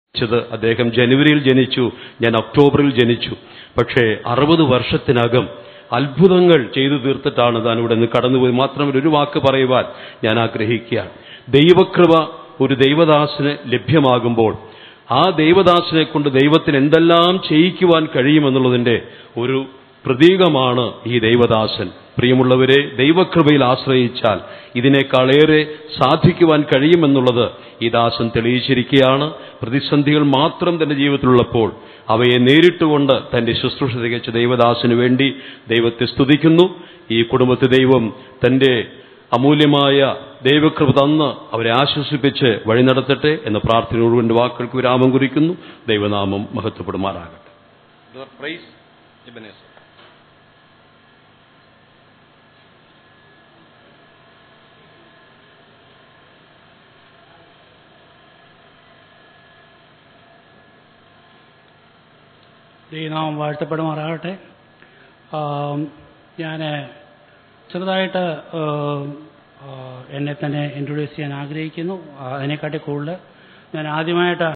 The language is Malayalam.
ജനിച്ചത് അദ്ദേഹം ജനുവരിയിൽ ജനിച്ചു ഞാൻ ഒക്ടോബറിൽ ജനിച്ചു പക്ഷേ അറുപത് വർഷത്തിനകം അത്ഭുതങ്ങൾ ചെയ്തു തീർത്തിട്ടാണ് താൻ ഇവിടെ നിന്ന് കടന്നുപോയി മാത്രമല്ല ഒരു വാക്ക് പറയുവാൻ ഞാൻ ആഗ്രഹിക്കുകയാണ് ദൈവകൃപ ഒരു ദൈവദാസന് ലഭ്യമാകുമ്പോൾ ആ ദൈവദാസനെ കൊണ്ട് ദൈവത്തിന് എന്തെല്ലാം ചെയ്യിക്കുവാൻ കഴിയുമെന്നുള്ളതിന്റെ ഒരു പ്രതീകമാണ് ഈ ദൈവദാസൻ പ്രിയമുള്ളവരെ ദൈവകൃപയിൽ ആശ്രയിച്ചാൽ ഇതിനേക്കാളേറെ സാധിക്കുവാൻ കഴിയുമെന്നുള്ളത് ഈ ദാസൻ തെളിയിച്ചിരിക്കുകയാണ് പ്രതിസന്ധികൾ മാത്രം തന്റെ ജീവിതത്തിലുള്ളപ്പോൾ അവയെ നേരിട്ടുകൊണ്ട് തന്റെ ശുശ്രൂഷ തികച്ച ദൈവദാസന് വേണ്ടി ദൈവത്തെ സ്തുതിക്കുന്നു ഈ കുടുംബത്തെ ദൈവം തന്റെ അമൂല്യമായ ദൈവകൃപ തന്ന് അവരെ ആശ്വസിപ്പിച്ച് വഴി നടത്തട്ടെ എന്ന പ്രാർത്ഥനയോടുകൊണ്ട് വാക്കുകൾക്ക് വിരാമം കുറിക്കുന്നു ദൈവനാമം മഹത്വപ്പെടുമാറാകട്ടെ ദൈവനാമം വാഴ്ത്തപ്പെടുമാറാകട്ടെ ഞാൻ ചെറുതായിട്ട് ആം, ആ, എന്നെ തന്നെ ഇൻട്രൊഡ്യൂസ് ചെയ്യാൻ ആഗ്രഹിക്കുന്നു ആ, അതിനെക്കാട്ടി കൂടുതൽ ഞാൻ ആദ്യമായിട്ട്